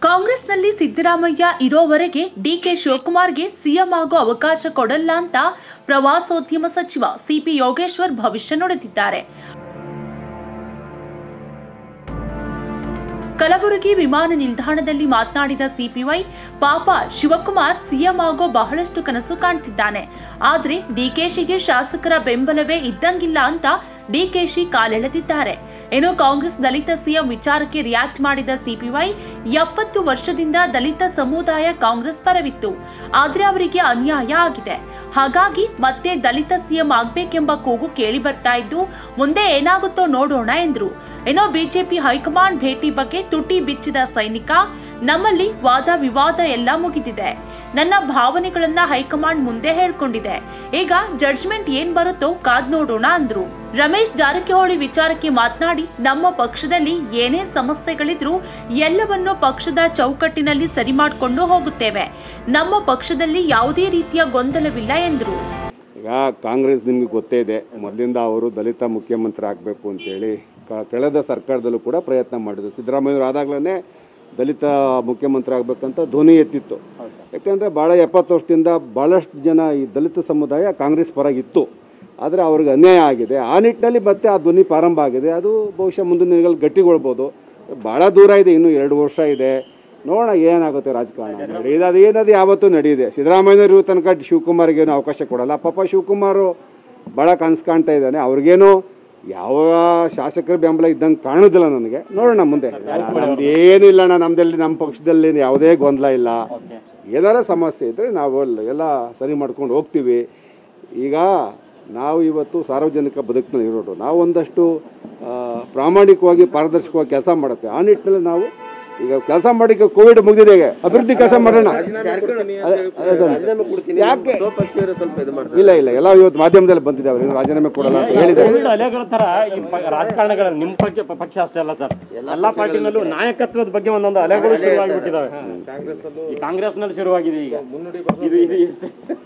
ಕಾಂಗ್ರೆಸ್ನಲ್ಲಿ ಸಿದ್ದರಾಮಯ್ಯ ಇರೋವರೆಗೆ ಡಿಕೆ ಶಿವಕುಮಾರ್ಗೆ ಸಿಎಂ ಆಗೋ ಅವಕಾಶ ಕೊಡಲ್ಲ ಅಂತ ಪ್ರವಾಸೋದ್ಯಮ ಸಚಿವ ಸಿಪಿ ಯೋಗೇಶ್ವರ್ ಭವಿಷ್ಯ ನುಡಿದಿದ್ದಾರೆ ಕಲಬುರಗಿ ವಿಮಾನ ನಿಲ್ದಾಣದಲ್ಲಿ ಮಾತನಾಡಿದ ಸಿಪಿವೈ ಪಾಪ ಶಿವಕುಮಾರ್ ಸಿಎಂ ಆಗೋ ಬಹಳಷ್ಟು ಕನಸು ಕಾಣ್ತಿದ್ದಾನೆ ಆದ್ರೆ ಡಿಕೆಶಿಗೆ ಶಾಸಕರ ಬೆಂಬಲವೇ ಇದ್ದಂಗಿಲ್ಲ ಅಂತ ಡಿಕೆಶಿ ಕಾಲೆಳೆದಿದ್ದಾರೆ ಇನ್ನು ಕಾಂಗ್ರೆಸ್ ದಲಿತ ಸಿಎಂ ವಿಚಾರಕ್ಕೆ ರಿಯಾಕ್ಟ್ ಮಾಡಿದ ಸಿಪಿವೈ ಎಪ್ಪತ್ತು ವರ್ಷದಿಂದ ದಲಿತ ಸಮುದಾಯ ಕಾಂಗ್ರೆಸ್ ಪರವಿತ್ತು ಆದ್ರೆ ಅವರಿಗೆ ಅನ್ಯಾಯ ಆಗಿದೆ ಹಾಗಾಗಿ ಮತ್ತೆ ದಲಿತ ಸಿಎಂ ಆಗ್ಬೇಕೆಂಬ ಕೂಗು ಕೇಳಿ ಬರ್ತಾ ಇದ್ದು ಮುಂದೆ ಏನಾಗುತ್ತೋ ನೋಡೋಣ ಎಂದ್ರು ಏನೋ ಬಿಜೆಪಿ ಹೈಕಮಾಂಡ್ ಭೇಟಿ ಬಗ್ಗೆ ತುಟಿ ಬಿಚ್ಚಿದ ಸೈನಿಕ ನಮ್ಮಲ್ಲಿ ವಾದ ವಿವಾದ ಎಲ್ಲ ಮುಗಿದಿದೆ ನನ್ನ ಭಾವನೆಗಳನ್ನ ಹೈಕಮಾಂಡ್ ಮುಂದೆ ಹೇಳ್ಕೊಂಡಿದೆ ಈಗ ಜಡ್ಜ್ಮೆಂಟ್ ಏನ್ ಬರುತ್ತೋ ಕಾದ್ ನೋಡೋಣ ಅಂದ್ರು ರಮೇಶ್ ಜಾರಕಿಹೊಳಿ ವಿಚಾರಕ್ಕೆ ಮಾತನಾಡಿ ನಮ್ಮ ಪಕ್ಷದಲ್ಲಿ ಏನೇ ಸಮಸ್ಯೆಗಳಿದ್ರೂ ಎಲ್ಲವನ್ನೂ ಪಕ್ಷದ ಚೌಕಟ್ಟಿನಲ್ಲಿ ಸರಿ ಮಾಡಿಕೊಂಡು ಹೋಗುತ್ತೇವೆ ನಮ್ಮ ಪಕ್ಷದಲ್ಲಿ ಯಾವುದೇ ರೀತಿಯ ಗೊಂದಲವಿಲ್ಲ ಎಂದರು ಈಗ ಕಾಂಗ್ರೆಸ್ ನಿಮಗೆ ಗೊತ್ತೇ ಇದೆ ಮೊದಲಿಂದ ಅವರು ದಲಿತ ಮುಖ್ಯಮಂತ್ರಿ ಆಗಬೇಕು ಅಂತೇಳಿ ಕ- ಕಳೆದ ಸರ್ಕಾರದಲ್ಲೂ ಕೂಡ ಪ್ರಯತ್ನ ಮಾಡಿದ್ರು ಸಿದ್ದರಾಮಯ್ಯವರು ಆದಾಗಲೇ ದಲಿತ ಮುಖ್ಯಮಂತ್ರಿ ಆಗಬೇಕಂತ ಧ್ವನಿ ಎತ್ತಿತ್ತು ಯಾಕೆಂದರೆ ಭಾಳ ಎಪ್ಪತ್ತು ವರ್ಷದಿಂದ ಭಾಳಷ್ಟು ಜನ ಈ ದಲಿತ ಸಮುದಾಯ ಕಾಂಗ್ರೆಸ್ ಪರಾಗಿತ್ತು ಆದರೆ ಅವ್ರಿಗೆ ಅನ್ಯಾಯ ಆಗಿದೆ ಆ ನಿಟ್ಟಿನಲ್ಲಿ ಮತ್ತೆ ಆ ಧ್ವನಿ ಪ್ರಾರಂಭ ಆಗಿದೆ ಅದು ಬಹುಶಃ ಮುಂದಿನ ದಿನಗಳಲ್ಲಿ ಗಟ್ಟಿಗೊಳ್ಬೋದು ಭಾಳ ದೂರ ಇದೆ ಇನ್ನೂ ಎರಡು ವರ್ಷ ಇದೆ ನೋಡೋಣ ಏನಾಗುತ್ತೆ ರಾಜಕಾರಣ ನಡೆಯುತ್ತೆ ಅದು ಏನದು ಯಾವತ್ತೂ ನಡೆಯಿದೆ ಸಿದ್ದರಾಮಯ್ಯನವರು ಇರೋ ತನಕ ಶಿವಕುಮಾರ್ಗೆ ಏನು ಅವಕಾಶ ಕೊಡಲ್ಲ ಪಾಪ ಶಿವಕುಮಾರು ಭಾಳ ಕನಸು ಕಾಣ್ತಾ ಇದ್ದಾನೆ ಅವ್ರಿಗೇನು ಯಾವ ಶಾಸಕರ ಬೆಂಬಲ ಇದ್ದಂಗೆ ಕಾಣೋದಿಲ್ಲ ನನಗೆ ನೋಡೋಣ ಮುಂದೆ ನಮ್ದು ಏನಿಲ್ಲ ಅಣ್ಣ ನಮ್ದಲ್ಲಿ ನಮ್ಮ ಪಕ್ಷದಲ್ಲಿ ಯಾವುದೇ ಗೊಂದಲ ಇಲ್ಲ ಏನಾರ ಸಮಸ್ಯೆ ಇದ್ದರೆ ನಾವು ಎಲ್ಲ- ಎಲ್ಲ ಸರಿ ಮಾಡ್ಕೊಂಡು ಹೋಗ್ತೀವಿ ಈಗ ನಾವು ಇವತ್ತು ಸಾರ್ವಜನಿಕ ಬದುಕಿನಲ್ಲಿ ಇರೋರು ನಾವು ಒಂದಷ್ಟು ಆ, ಪ್ರಾಮಾಣಿಕವಾಗಿ ಪಾರದರ್ಶಕವಾಗಿ ಕೆಲಸ ಮಾಡುತ್ತೆ ಆ ನಿಟ್ಟಿನಲ್ಲಿ ನಾವು ಈಗ ಕೆಲಸ ಮಾಡಿ ಕೋವಿಡ್ ಮುಗಿದಿದೆ ಈಗ ಅಭಿವೃದ್ಧಿ ಕೆಲಸ ಮಾಡೋಣ ಅದೇ- ಅದನ್ನ- ಯಾಕೆ ಇಲ್ಲ ಇಲ್ಲ ಎಲ್ಲ ಇವತ್ತು ಮಾಧ್ಯಮದಲ್ಲಿ ಬಂದಿದೆ ಅವ್ರು ಏನು ರಾಜೀನಾಮೆ ಕೊಡಲ್ಲ ಅಂತ ಹೇಳಿದ್ದಾರೆ ಸುಳ್ಳು ಅಲೆಗಳ ತರ ಈ ಪ- ರಾಜಕಾರಣಗಳ ನಿಮ್ ಪಕ್ಷ ಪಕ್ಷ ಅಷ್ಟೇ ಅಲ್ಲ ಸರ್ ಎಲ್ಲಾ ಪಾರ್ಟಿನಲ್ಲೂ ನಾಯಕತ್ವದ ಬಗ್ಗೆ ಒಂದೊಂದು ಅಲೆಗಳು ಶುರುವಾಗಿಬಿಟ್ಟಿದಾವೆ ಈ ಕಾಂಗ್ರೆಸ್ ನಲ್ಲಿ ಶುರುವಾಗಿದೆ ಈಗ ಇದು ಇದು ಇಷ್ಟೇ.